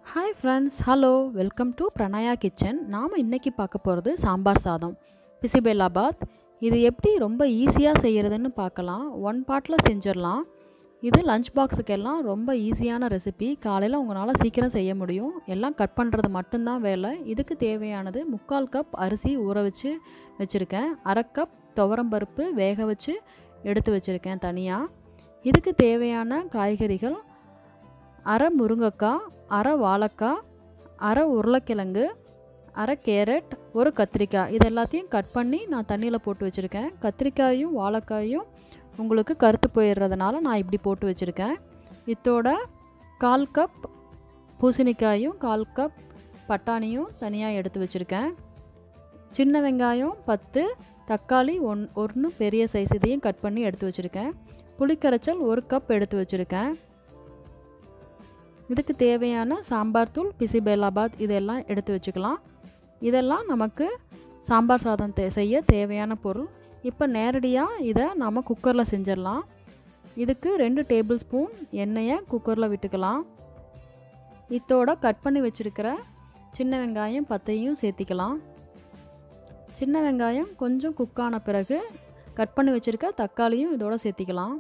hi friends hello welcome to Pranaya kitchen நாம் இன்றைக்கி பார்க்க போகிறது சாம்பார் சாதம் பிசிபெல்லாபாத் இது எப்படி ரொம்ப ஈஸியாக செய்கிறதுன்னு பார்க்கலாம் ஒன் பார்ட்டில் செஞ்சிடலாம் இது லஞ்ச் பாக்ஸுக்கெல்லாம் ரொம்ப ஈஸியான ரெசிபி காலையில் உங்களால் சீக்கிரம் செய்ய முடியும் எல்லாம் கட் பண்ணுறது மட்டும்தான் வேலை இதுக்கு தேவையானது முக்கால் கப் அரிசி ஊற வச்சு வச்சுருக்கேன் அரை கப் துவரம்பருப்பு வேக வச்சு எடுத்து வச்சுருக்கேன் தனியாக இதுக்கு தேவையான காய்கறிகள் அரை முருங்கைக்காய் அரை வாழைக்காய் அரை உருளைக்கிழங்கு அரை கேரட் ஒரு கத்திரிக்காய் இது எல்லாத்தையும் கட் பண்ணி நான் தண்ணியில் போட்டு வச்சுருக்கேன் கத்திரிக்காயும் வாழைக்காயும் உங்களுக்கு கருத்து போயிடுறதுனால நான் இப்படி போட்டு வச்சுருக்கேன் இத்தோட கால் கப் பூசணிக்காயும் கால் கப் பட்டாணியும் தனியாக எடுத்து வச்சுருக்கேன் சின்ன வெங்காயம் பத்து தக்காளி ஒன் ஒன்று பெரிய சைஸ் இதையும் கட் பண்ணி எடுத்து வச்சுருக்கேன் புளிக்கரைச்சல் ஒரு கப் எடுத்து வச்சுருக்கேன் இதுக்கு தேவையான சாம்பார் தூள் பிசிபெல்லாபாத் இதெல்லாம் எடுத்து வச்சுக்கலாம் இதெல்லாம் நமக்கு சாம்பார் சாதம் தே செய்ய தேவையான பொருள் இப்போ நேரடியாக இதை நம்ம குக்கரில் செஞ்சிடலாம் இதுக்கு ரெண்டு டேபிள் ஸ்பூன் எண்ணெயை குக்கரில் விட்டுக்கலாம் இத்தோட கட் பண்ணி வச்சுருக்கிற சின்ன வெங்காயம் பத்தையும் சேர்த்திக்கலாம் சின்ன வெங்காயம் கொஞ்சம் குக்கான பிறகு கட் பண்ணி வச்சுருக்க தக்காளியும் இதோட சேர்த்திக்கலாம்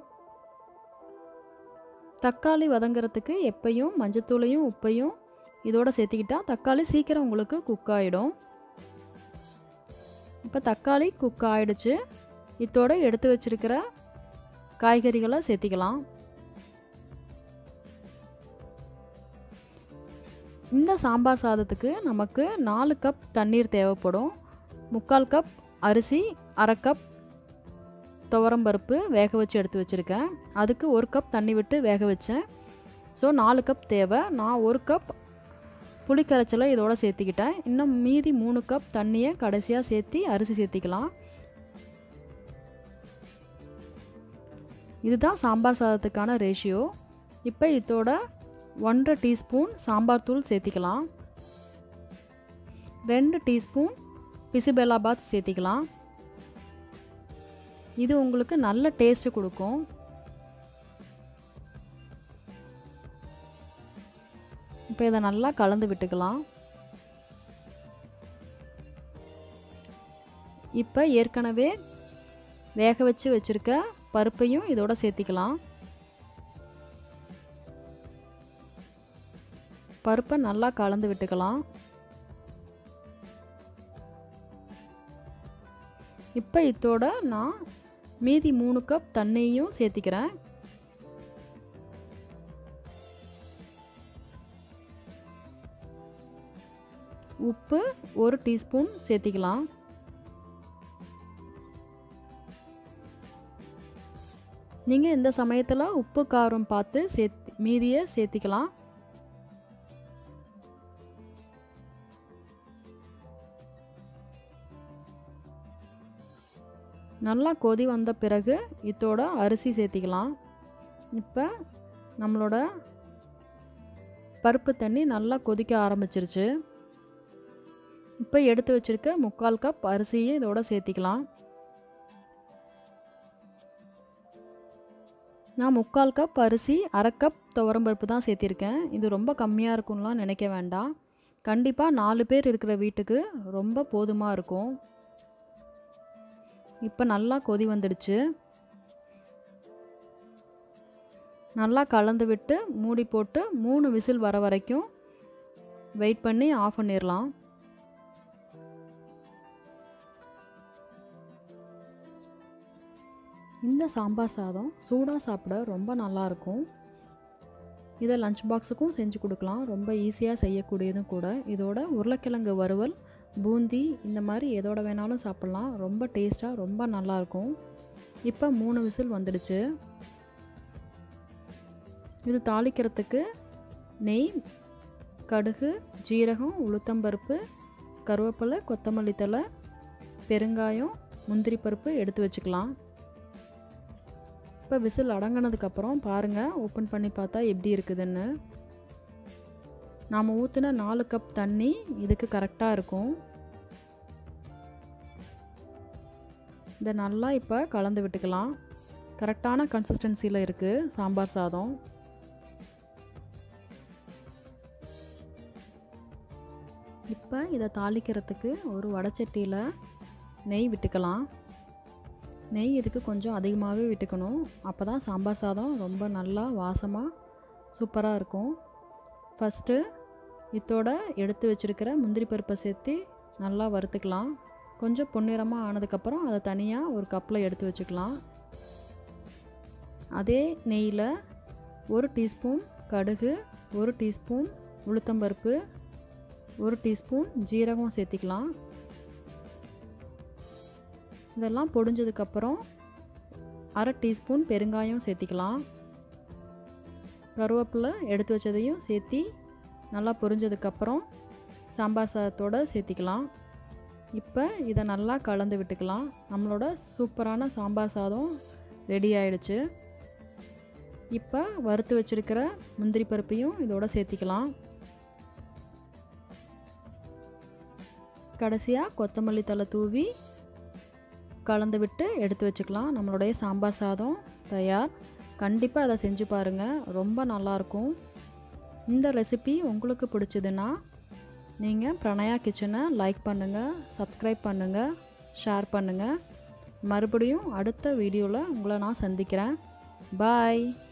தக்காளி வதங்குறதுக்கு எப்பையும் மஞ்சத்தூளையும் உப்பையும் இதோட சேர்த்திக்கிட்டா தக்காளி சீக்கிரம் உங்களுக்கு குக் ஆகிடும் இப்போ தக்காளி குக் ஆகிடுச்சு இதோட எடுத்து வச்சிருக்கிற காய்கறிகளை சேர்த்திக்கலாம் இந்த சாம்பார் சாதத்துக்கு நமக்கு நாலு கப் தண்ணீர் தேவைப்படும் முக்கால் கப் அரிசி அரை கப் துவரம்பருப்பு வேக வச்சு எடுத்து வச்சுருக்கேன் அதுக்கு ஒரு கப் தண்ணி விட்டு வேக வச்சேன் ஸோ நாலு கப் தேவை நான் ஒரு கப் புளிக்கரைச்சலை இதோட சேர்த்திக்கிட்டேன் இன்னும் மீதி மூணு கப் தண்ணியை கடைசியாக சேர்த்தி அரிசி சேர்த்திக்கலாம் இதுதான் சாம்பார் சாதத்துக்கான ரேஷியோ இப்போ இதோட ஒன்றரை டீஸ்பூன் சாம்பார் தூள் சேர்த்திக்கலாம் ரெண்டு டீஸ்பூன் பிசிபெல்லாபாத் சேர்த்திக்கலாம் இது உங்களுக்கு நல்ல டேஸ்ட்டு கொடுக்கும் இப்போ இதை நல்லா கலந்து விட்டுக்கலாம் இப்போ ஏற்கனவே வேக வச்சு வச்சுருக்க பருப்பையும் இதோட சேர்த்திக்கலாம் பருப்பை நல்லா கலந்து விட்டுக்கலாம் இப்போ இதோட நான் மீதி மூணு கப் தண்ணியும் சேர்த்திக்கிறேன் உப்பு ஒரு டீஸ்பூன் சேர்த்திக்கலாம் நீங்கள் இந்த சமயத்தில் உப்பு காரம் பார்த்து சேர்த்து மீதியை சேர்த்திக்கலாம் நல்லா கொதி வந்த பிறகு இதோட அரிசி சேர்த்திக்கலாம் இப்போ நம்மளோட பருப்பு தண்ணி நல்லா கொதிக்க ஆரம்பிச்சிருச்சு இப்போ எடுத்து வச்சுருக்க முக்கால் கப் அரிசியும் இதோட சேர்த்திக்கலாம் நான் முக்கால் கப் அரிசி அரை கப் துவரம்பருப்பு தான் சேர்த்திருக்கேன் இது ரொம்ப கம்மியாக இருக்கும்லாம் நினைக்க வேண்டாம் கண்டிப்பாக நாலு பேர் இருக்கிற வீட்டுக்கு ரொம்ப போதுமாக இருக்கும் இப்போ நல்லா கொதி வந்துடுச்சு நல்லா கலந்து விட்டு மூடி போட்டு மூணு விசில் வர வரைக்கும் வெயிட் பண்ணி ஆஃப் பண்ணிடலாம் இந்த சாம்பார் சாதம் சூடாக சாப்பிட ரொம்ப நல்லாயிருக்கும் இதை லஞ்ச் பாக்ஸுக்கும் செஞ்சு கொடுக்கலாம் ரொம்ப ஈஸியாக செய்யக்கூடியதும் கூட இதோட உருளைக்கிழங்கு வறுவல் பூந்தி இந்த மாதிரி எதோட வேணாலும் சாப்பிட்லாம் ரொம்ப டேஸ்ட்டாக ரொம்ப நல்லாயிருக்கும் இப்போ மூணு விசில் வந்துடுச்சு இது தாளிக்கிறதுக்கு நெய் கடுகு ஜீரகம் உளுத்தம்பருப்பு கருவேப்பிலை கொத்தமல்லி தலை பெருங்காயம் முந்திரி பருப்பு எடுத்து வச்சுக்கலாம் இப்போ விசில் அடங்கினதுக்கப்புறம் பாருங்கள் ஓப்பன் பண்ணி பார்த்தா எப்படி இருக்குதுன்னு நாம் ஊற்றின நாலு கப் தண்ணி இதுக்கு கரெக்டாக இருக்கும் இதை நல்லா இப்போ கலந்து விட்டுக்கலாம் கரெக்டான கன்சிஸ்டன்சியில் இருக்குது சாம்பார் சாதம் இப்போ இதை தாளிக்கிறதுக்கு ஒரு வடைச்சட்டியில் நெய் விட்டுக்கலாம் நெய் இதுக்கு கொஞ்சம் அதிகமாகவே விட்டுக்கணும் அப்போ தான் சாம்பார் சாதம் ரொம்ப நல்லா வாசமாக சூப்பராக இருக்கும் ஃபஸ்ட்டு இதோட எடுத்து வச்சுருக்கிற முந்திரி பருப்பை சேர்த்து நல்லா வறுத்துக்கலாம் கொஞ்சம் பொன்னிறமாக ஆனதுக்கப்புறம் அதை தனியாக ஒரு கப்பில் எடுத்து வச்சுக்கலாம் அதே நெய்யில் ஒரு டீஸ்பூன் கடுகு ஒரு டீஸ்பூன் உளுத்தம்பருப்பு ஒரு டீஸ்பூன் ஜீரகம் சேர்த்திக்கலாம் இதெல்லாம் பொடிஞ்சதுக்கப்புறம் அரை டீஸ்பூன் பெருங்காயம் சேர்த்திக்கலாம் கருவேப்பிலை எடுத்து வச்சதையும் சேர்த்தி நல்லா பொரிஞ்சதுக்கப்புறம் சாம்பார் சாதத்தோடு சேர்த்திக்கலாம் இப்போ இதை நல்லா கலந்து விட்டுக்கலாம் நம்மளோட சூப்பரான சாம்பார் சாதம் ரெடி ஆயிடுச்சு இப்போ வறுத்து வச்சுருக்கிற முந்திரி பருப்பையும் இதோட சேர்த்திக்கலாம் கடைசியாக கொத்தமல்லி தலை தூவி கலந்து விட்டு எடுத்து வச்சுக்கலாம் நம்மளுடைய சாம்பார் சாதம் தயார் கண்டிப்பாக அதை செஞ்சு பாருங்கள் ரொம்ப நல்லாயிருக்கும் இந்த ரெசிபி உங்களுக்கு பிடிச்சதுன்னா நீங்கள் பிரணயா கிச்சனை லைக் பண்ணுங்கள் சப்ஸ்கிரைப் பண்ணுங்கள் ஷேர் பண்ணுங்கள் மறுபடியும் அடுத்த வீடியோவில் உங்களை நான் சந்திக்கிறேன் பாய்